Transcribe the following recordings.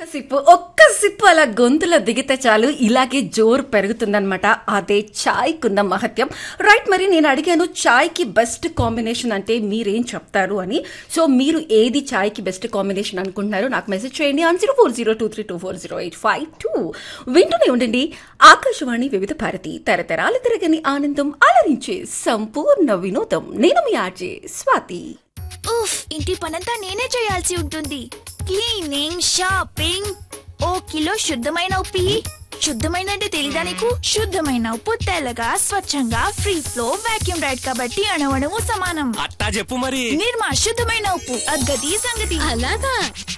sip ఒక్క sip అలా గొంతులో దిగితే చాలు ఇలాగే జోరు పెరుగుతుందన్నమాట అదే చాయ్కున్న మహత్యం రైట్ మరి నేను అడిగాను చాయ్కి బెస్ట్ కాంబినేషన్ అంటే మీరేం చెప్తారు అని సో మీరు ఏది చాయ్కి బెస్ట్ కాంబినేషన్ అనుకుంటున్నారో నాకు మెసేజ్ చేయండి on zero four zero two three two four zero eight five two వింటూనే ఉండండి ఆకాశవాణి వివిధ భారతి తరతరాల తిరగని ఆనందం అలరించే సంపూర్ణ వినోదం నేను మీ ఆర్జే స్వాతి ఉఫ్ ఇంటి పనంతా నేనే చేయాల్సి ఉంటుంది క్లీనింగ్ షాపింగ్ ఓ కిలో శుద్ధమైన ఉప్పి శుద్ధమైన అంటే తెలీదా నీకు శుద్ధమైన ఉప్పు తెల్లగా స్వచ్ఛంగా ఫ్రీ ఫ్లో వాక్యూమ్ రైడ్ కాబట్టి అణవణము సమానం అట్టా చెప్పు మరి నిర్మా శుద్ధమైన ఉప్పు అద్గతి సంగతి అలాగా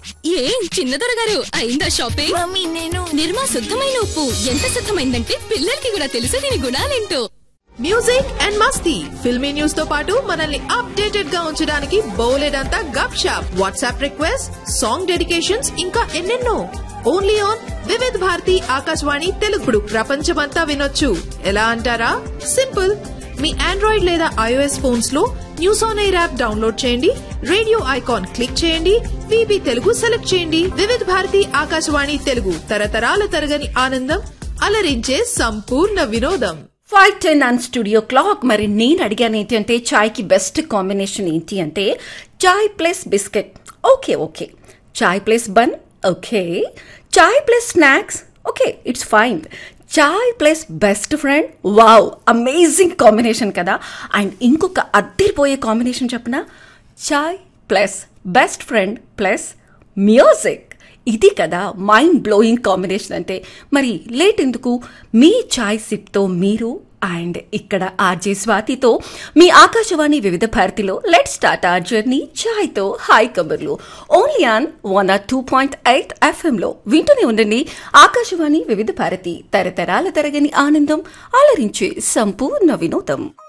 ఏం చిన్నదొర గారు అయిందా షాపింగ్ మమ్మీ నేను నిర్మా శుద్ధమైన ఉప్పు ఎంత శుద్ధమైందంటే పిల్లలకి కూడా తెలుసు దీని గుణాలేంటో మ్యూజిక్ అండ్ మస్తీ ఫిల్మీ న్యూస్ తో పాటు మనల్ని అప్డేటెడ్ గా ఉంచడానికి బౌలెడంతా గప్ షాప్ వాట్సాప్ రిక్వెస్ట్ సాంగ్ డెడికేషన్స్ ఇంకా ఎన్నెన్నో ఓన్లీ ఆన్ వివిధ్ భారతి ఆకాశవాణి తెలుగుడు ప్రపంచమంతా వినొచ్చు ఎలా అంటారా సింపుల్ మీ ఆండ్రాయిడ్ లేదా ఐఓఎస్ ఫోన్స్ లో news on air app download చేయండి రేడియో ఐకాన్ క్లిక్ చేయండి విబి తెలుగు సెలెక్ట్ చేయండి వివిధ భారతి ఆకాశవాణి తెలుగు తరతరాల తరగని ఆనందం అలరించే సంపూర్ణ వినోదం five ten and studio clock మరి నేను అడిగాను ఏంటి అంటే చాయ్కి బెస్ట్ కాంబినేషన్ ఏంటి అంటే chai plus biscuit okay okay chai plus bun okay chai plus snacks okay it's fine chai plus best friend wow amazing combination కదా అండ్ ఇంకొక అద్దరిపోయే కాంబినేషన్ చెప్పనా chai plus best friend plus music ఇది కదా మైండ్ బ్లోయింగ్ కాంబినేషన్ అంటే మరి లేట్ ఎందుకు మీ చాయ్ సిప్తో మీరు అండ్ ఇక్కడ ఆర్జే స్వాతితో మీ ఆకాశవాణి వివిధ భారతిలో లెట్ స్టార్ట్ ఆర్ జర్నీ చాయ్తో హాయ్ కబర్లు only on one R two point eight ఎఫ్ఎంలో వింటూనే ఉండండి ఆకాశవాణి వివిధ భారతి తరతరాల తరగని ఆనందం అలరించే సంపూర్ణ వినోదం